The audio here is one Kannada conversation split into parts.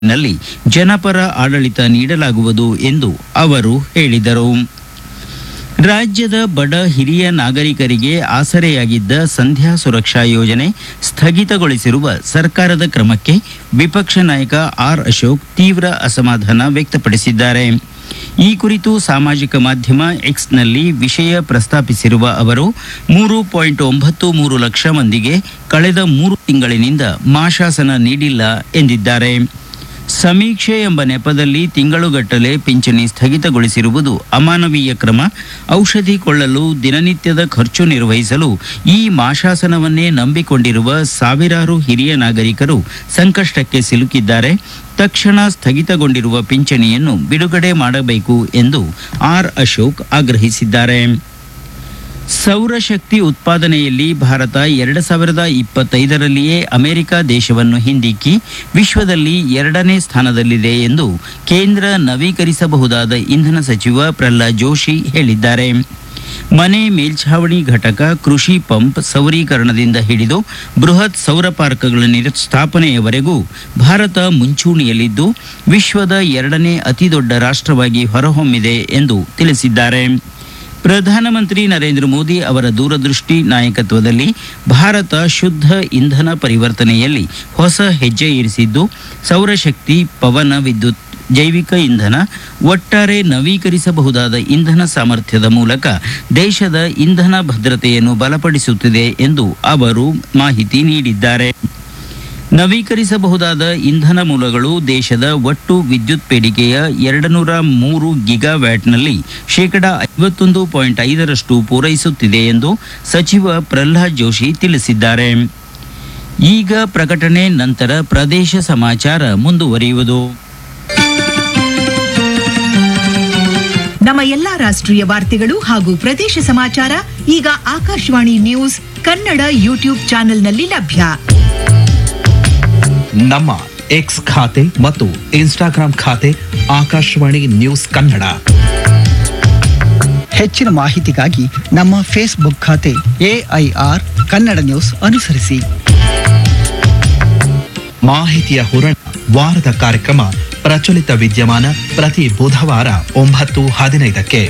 ನಲ್ಲಿ ಜನಪರ ಆಡಳಿತ ನೀಡಲಾಗುವುದು ಎಂದು ಅವರು ಹೇಳಿದರು ರಾಜ್ಯದ ಬಡ ಹಿರಿಯ ನಾಗರಿಕರಿಗೆ ಆಸರೆಯಾಗಿದ್ದ ಸಂಧ್ಯಾ ಸುರಕ್ಷಾ ಯೋಜನೆ ಸ್ಥಗಿತಗೊಳಿಸಿರುವ ಸರ್ಕಾರದ ಕ್ರಮಕ್ಕೆ ವಿಪಕ್ಷ ನಾಯಕ ಆರ್ ಅಶೋಕ್ ತೀವ್ರ ಅಸಮಾಧಾನ ವ್ಯಕ್ತಪಡಿಸಿದ್ದಾರೆ ಈ ಕುರಿತು ಸಾಮಾಜಿಕ ಮಾಧ್ಯಮ ಎಕ್ಸ್ನಲ್ಲಿ ವಿಷಯ ಪ್ರಸ್ತಾಪಿಸಿರುವ ಅವರು ಮೂರು ಪಾಯಿಂಟ್ ಒಂಬತ್ತು ಮೂರು ಲಕ್ಷ ಮಂದಿಗೆ ಕಳೆದ ಮೂರು ತಿಂಗಳಿನಿಂದ ಮಾಶಾಸನ ನೀಡಿಲ್ಲ ಎಂದಿದ್ದಾರೆ ಸಮೀಕ್ಷೆ ಎಂಬ ನೆಪದಲ್ಲಿ ತಿಂಗಳುಗಟ್ಟಲೆ ಪಿಂಚಣಿ ಸ್ಥಗಿತಗೊಳಿಸಿರುವುದು ಅಮಾನವೀಯ ಕ್ರಮ ಔಷಧಿ ಕೊಳ್ಳಲು ದಿನನಿತ್ಯದ ಖರ್ಚು ನಿರ್ವಹಿಸಲು ಈ ಮಾಶಾಸನವನ್ನೇ ನಂಬಿಕೊಂಡಿರುವ ಸಾವಿರಾರು ಹಿರಿಯ ನಾಗರಿಕರು ಸಂಕಷ್ಟಕ್ಕೆ ಸಿಲುಕಿದ್ದಾರೆ ತಕ್ಷಣ ಸ್ಥಗಿತಗೊಂಡಿರುವ ಪಿಂಚಣಿಯನ್ನು ಬಿಡುಗಡೆ ಮಾಡಬೇಕು ಎಂದು ಆರ್ ಅಶೋಕ್ ಆಗ್ರಹಿಸಿದ್ದಾರೆ ಸೌರಶಕ್ತಿ ಉತ್ಪಾದನೆಯಲ್ಲಿ ಭಾರತ ಎರಡು ಸಾವಿರದ ಇಪ್ಪತ್ತೈದರಲ್ಲಿಯೇ ಅಮೆರಿಕ ದೇಶವನ್ನು ಹಿಂದಿಕ್ಕಿ ವಿಶ್ವದಲ್ಲಿ ಎರಡನೇ ಸ್ಥಾನದಲ್ಲಿದೆ ಎಂದು ಕೇಂದ್ರ ನವೀಕರಿಸಬಹುದಾದ ಇಂಧನ ಸಚಿವ ಪ್ರಹ್ಲಾದ್ ಜೋಶಿ ಹೇಳಿದ್ದಾರೆ ಮನೆ ಮೇಲ್ಛಾವಣಿ ಘಟಕ ಕೃಷಿ ಪಂಪ್ ಸೌರೀಕರಣದಿಂದ ಹಿಡಿದು ಬೃಹತ್ ಸೌರ ಪಾರ್ಕ್ಗಳ ನಿರ್- ಸ್ಥಾಪನೆಯವರೆಗೂ ಭಾರತ ಮುಂಚೂಣಿಯಲ್ಲಿದ್ದು ವಿಶ್ವದ ಎರಡನೇ ಅತಿದೊಡ್ಡ ರಾಷ್ಟ್ರವಾಗಿ ಹೊರಹೊಮ್ಮಿದೆ ಎಂದು ತಿಳಿಸಿದ್ದಾರೆ ಪ್ರಧಾನಮಂತ್ರಿ ನರೇಂದ್ರ ಮೋದಿ ಅವರ ದೂರದೃಷ್ಟಿ ನಾಯಕತ್ವದಲ್ಲಿ ಭಾರತ ಶುದ್ಧ ಇಂಧನ ಪರಿವರ್ತನೆಯಲ್ಲಿ ಹೊಸ ಹೆಜ್ಜೆ ಇರಿಸಿದ್ದು ಸೌರಶಕ್ತಿ ಪವನ ವಿದ್ಯುತ್ ಜೈವಿಕ ಇಂಧನ ಒಟ್ಟಾರೆ ನವೀಕರಿಸಬಹುದಾದ ಇಂಧನ ಸಾಮರ್ಥ್ಯದ ಮೂಲಕ ದೇಶದ ಇಂಧನ ಭದ್ರತೆಯನ್ನು ಬಲಪಡಿಸುತ್ತಿದೆ ಎಂದು ಅವರು ಮಾಹಿತಿ ನೀಡಿದ್ದಾರೆ ನವೀಕರಿಸಬಹುದಾದ ಇಂಧನ ಮೂಲಗಳು ದೇಶದ ಒಟ್ಟು ವಿದ್ಯುತ್ ಬೇಡಿಕೆಯ ಎರಡು ನೂರ ಮೂರು ಗಿಗಾವ್ಯಾಟ್ನಲ್ಲಿ ಶೇಕಡ ಐವತ್ತೊಂದು ಪಾಯಿಂಟ್ ಐದರಷ್ಟು ಪೂರೈಸುತ್ತಿದೆ ಎಂದು ಸಚಿವ ಪ್ರಹ್ಲಾದ್ ಜೋಶಿ ತಿಳಿಸಿದ್ದಾರೆ ಈಗ ಪ್ರಕಟಣೆ ನಂತರ ಪ್ರದೇಶ ಸಮಾಚಾರ ಮುಂದುವರಿಯುವುದು ನಮ್ಮ ಎಲ್ಲಾ ರಾಷ್ಟ್ರೀಯ ವಾರ್ತೆಗಳು ಹಾಗೂ ಪ್ರದೇಶ ಸಮಾಚಾರ ಈಗ ಆಕಾಶವಾಣಿ ನ್ಯೂಸ್ ಕನ್ನಡ ಯೂಟ್ಯೂಬ್ ಚಾನೆಲ್ನಲ್ಲಿ ಲಭ್ಯ ನಮ್ಮ ಎಕ್ಸ್ ಖಾತೆ ಮತ್ತು ಇನ್ಸ್ಟಾಗ್ರಾಂ ಖಾತೆ ಆಕಾಶವಾಣಿ ನ್ಯೂಸ್ ಕನ್ನಡ ಹೆಚ್ಚಿನ ಮಾಹಿತಿಗಾಗಿ ನಮ್ಮ ಫೇಸ್ಬುಕ್ ಖಾತೆ ಎಐಆರ್ ಕನ್ನಡ ನ್ಯೂಸ್ ಅನುಸರಿಸಿ ಮಾಹಿತಿಯ ಹೂರಣ ವಾರದ ಕಾರ್ಯಕ್ರಮ ಪ್ರಚಲಿತ ವಿದ್ಯಮಾನ ಪ್ರತಿ ಬುಧವಾರ ಒಂಬತ್ತು ಹದಿನೈದಕ್ಕೆ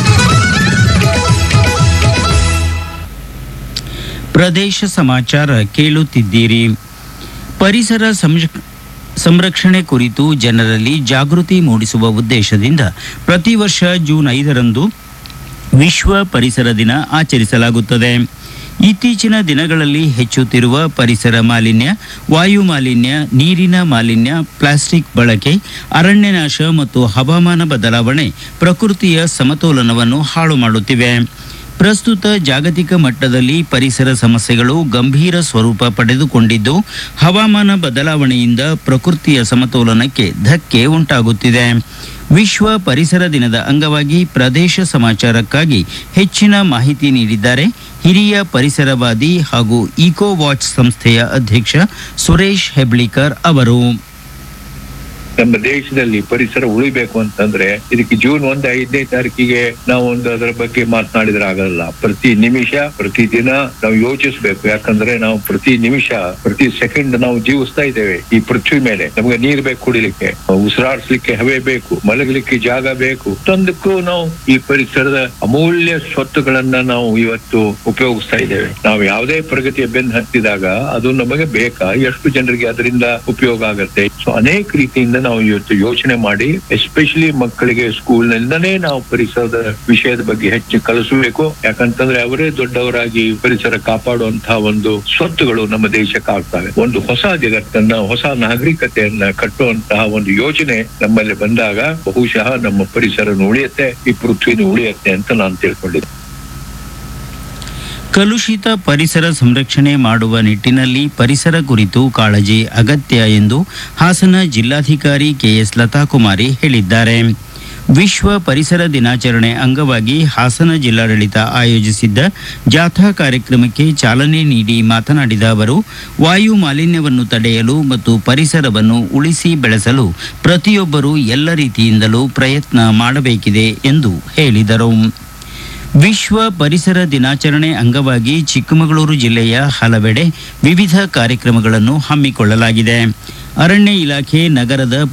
ಪ್ರದೇಶ ಸಮಾಚಾರ ಕೇಳುತ್ತಿದ್ದೀರಿ ಪರಿಸರ ಸಂರಕ್ಷ- ಸಂರಕ್ಷಣೆ ಕುರಿತು ಜನರಲ್ಲಿ ಜಾಗೃತಿ ಮೂಡಿಸುವ ಉದ್ದೇಶದಿಂದ ಪ್ರತಿ ವರ್ಷ ಜೂನ್ ಐದರಂದು ವಿಶ್ವ ಪರಿಸರ ದಿನ ಆಚರಿಸಲಾಗುತ್ತದೆ ಇತ್ತೀಚಿನ ದಿನಗಳಲ್ಲಿ ಹೆಚ್ಚುತ್ತಿರುವ ಪರಿಸರ ಮಾಲಿನ್ಯ ವಾಯು ಮಾಲಿನ್ಯ ನೀರಿನ ಮಾಲಿನ್ಯ ಪ್ಲಾಸ್ಟಿಕ್ ಬಳಕೆ ಅರಣ್ಯನಾಶ ಮತ್ತು ಹವಾಮಾನ ಬದಲಾವಣೆ ಪ್ರಕೃತಿಯ ಸಮತೋಲನವನ್ನು ಹಾಳು ಮಾಡುತ್ತಿವೆ ಪ್ರಸ್ತುತ ಜಾಗತಿಕ ಮಟ್ಟದಲ್ಲಿ ಪರಿಸರ ಸಮಸ್ಯೆಗಳು ಗಂಭೀರ ಸ್ವರೂಪ ಪಡೆದುಕೊಂಡಿದ್ದು ಹವಾಮಾನ ಬದಲಾವಣೆಯಿಂದ ಪ್ರಕೃತಿಯ ಸಮತೋಲನಕ್ಕೆ ಧಕ್ಕೆ ಉಂಟಾಗುತ್ತಿದೆ ವಿಶ್ವ ಪರಿಸರ ದಿನದ ಅಂಗವಾಗಿ ಪ್ರದೇಶ ಸಮಾಚಾರಕ್ಕಾಗಿ ಹೆಚ್ಚಿನ ಮಾಹಿತಿ ನೀಡಿದ್ದಾರೆ ಹಿರಿಯ ಪರಿಸರವಾದಿ ಹಾಗೂ ಇಕೋ ವಾಚ್ ಸಂಸ್ಥೆಯ ಅಧ್ಯಕ್ಷ ಸುರೇಶ್ ಹೆಬ್ಳಿಕರ್ ಅವರು ನಮ್ಮ ದೇಶದಲ್ಲಿ ಪರಿಸರ ಉಳಿಬೇಕು ಅಂತಂದ್ರೆ ಇದಕ್ಕೆ ಜೂನ್ ಒಂದ್ ಐದನೇ ತಾರೀಕಿಗೆ ನಾವು ಒಂದು ಅದರ ಬಗ್ಗೆ ಮಾತನಾಡಿದ್ರೆ ಆಗಲ್ಲ ಪ್ರತಿ ನಿಮಿಷ ಪ್ರತಿ ದಿನ ನಾವು ಯೋಚಿಸ್ಬೇಕು ಯಾಕಂದ್ರೆ ನಾವು ಪ್ರತಿ ನಿಮಿಷ ಪ್ರತಿ ಸೆಕೆಂಡ್ ನಾವು ಜೀವಿಸ್ತಾ ಇದ್ದೇವೆ ಈ ಪೃಥ್ವಿ ಮೇಲೆ ನಮಗೆ ನೀರ್ ಬೇಕು ಕುಡಿಲಿಕ್ಕೆ ಉಸಿರಾಡ್ಸ್ಲಿಕ್ಕೆ ಹವೆ ಬೇಕು ಮಲಗಲಿಕ್ಕೆ ಜಾಗ ಬೇಕು ತಂದಕ್ಕೂ ನಾವು ಈ ಪರಿಸರದ ಅಮೂಲ್ಯ ಸ್ವತ್ತುಗಳನ್ನ ನಾವು ಇವತ್ತು ಉಪಯೋಗಿಸ್ತಾ ಇದ್ದೇವೆ ನಾವು ಯಾವುದೇ ಪ್ರಗತಿಯ ಬೆನ್ನು ಹತ್ತಿದಾಗ ಅದು ನಮಗೆ ಬೇಕಾ ಎಷ್ಟು ಜನರಿಗೆ ಅದರಿಂದ ಉಪಯೋಗ ಆಗತ್ತೆ ಸೊ ಅನೇಕ ರೀತಿಯಿಂದ ನಾವು ಇವತ್ತು ಯೋಚನೆ ಮಾಡಿ ಎಸ್ಪೆಷಲಿ ಮಕ್ಕಳಿಗೆ ಸ್ಕೂಲ್ ನಿಂದನೇ ನಾವು ಪರಿಸರದ ವಿಷಯದ ಬಗ್ಗೆ ಹೆಚ್ಚು ಕಲಿಸಬೇಕು ಯಾಕಂತಂದ್ರೆ ಅವರೇ ದೊಡ್ಡವರಾಗಿ ಪರಿಸರ ಕಾಪಾಡುವಂತಹ ಒಂದು ಸ್ವತ್ತುಗಳು ನಮ್ಮ ದೇಶಕ್ಕೆ ಆಗ್ತವೆ ಒಂದು ಹೊಸ ಜಗತ್ತನ್ನ ಹೊಸ ನಾಗರಿಕತೆಯನ್ನ ಕಟ್ಟುವಂತಹ ಒಂದು ಯೋಜನೆ ನಮ್ಮಲ್ಲಿ ಬಂದಾಗ ಬಹುಶಃ ನಮ್ಮ ಪರಿಸರ ಉಳಿಯುತ್ತೆ ಈ ಪೃಥ್ವಿನೂ ಉಳಿಯುತ್ತೆ ಅಂತ ನಾನು ತಿಳ್ಕೊಂಡಿದ್ದೆ ಕಲುಷಿತ ಪರಿಸರ ಸಂರಕ್ಷಣೆ ಮಾಡುವ ನಿಟ್ಟಿನಲ್ಲಿ ಪರಿಸರ ಕುರಿತು ಕಾಳಜಿ ಅಗತ್ಯ ಎಂದು ಹಾಸನ ಜಿಲ್ಲಾಧಿಕಾರಿ ಕೆಎಸ್ ಲತಾಕುಮಾರಿ ಹೇಳಿದ್ದಾರೆ ವಿಶ್ವ ಪರಿಸರ ದಿನಾಚರಣೆ ಅಂಗವಾಗಿ ಹಾಸನ ಜಿಲ್ಲಾಡಳಿತ ಆಯೋಜಿಸಿದ್ದ ಜಾಥಾ ಕಾರ್ಯಕ್ರಮಕ್ಕೆ ಚಾಲನೆ ನೀಡಿ ಮಾತನಾಡಿದ ಅವರು ವಾಯು ಮಾಲಿನ್ಯವನ್ನು ತಡೆಯಲು ಮತ್ತು ಪರಿಸರವನ್ನು ಉಳಿಸಿ ಬೆಳೆಸಲು ಪ್ರತಿಯೊಬ್ಬರೂ ಎಲ್ಲ ರೀತಿಯಿಂದಲೂ ಪ್ರಯತ್ನ ಮಾಡಬೇಕಿದೆ ಎಂದು ಹೇಳಿದರು ವಿಶ್ವ ಪರಿಸರ ದಿನಾಚರಣೆ ಅಂಗವಾಗಿ ಚಿಕ್ಕಮಗಳೂರು ಜಿಲ್ಲೆಯ ಹಲವೆಡೆ ವಿವಿಧ ಕಾರ್ಯಕ್ರಮಗಳನ್ನು ಹಮ್ಮಿಕೊಳ್ಳಲಾಗಿದೆ ಅರಣ್ಯ ಇಲಾಖೆ ನಗರದ